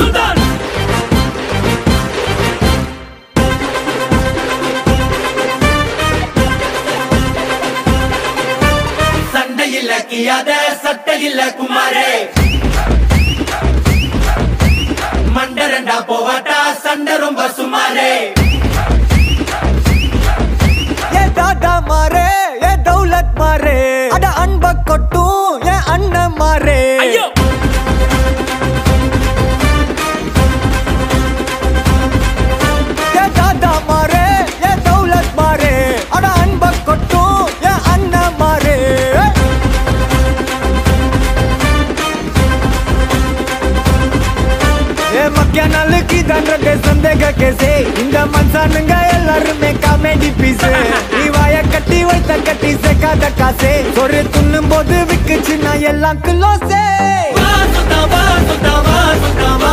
சுல்தான் சண்டையில் கியாத சட்டையில் குமாரே மண்டரண்டா போவாட்டா சண்டை ரொம்ப சுமாரே ஏ தாதா மாறே ஏ தௌலத் மாறே அட அன்ப கொட்டும் ஏ அண்ணன் மாறே ஐயோ ஏ தாதா மாறே ஏ தௌலத் மாறே அட அன்ப கொட்டும் ஏ அண்ணன் மாறே ஏ மக்கிய நாளுக்கு தண்டத்தை சந்தேக கேசே இந்த மனுஷனுங்க எல்லாருமே காமெடி பீஸ் நீ வாய கட்டி வைத்த கட்டி சேர்க்காத காசே ஒரு துண்ணும் போது விக்குச்சு நான் எல்லாம் கிலோசே வா சுல்தான் வா சுல்தான் வா சுல்தான்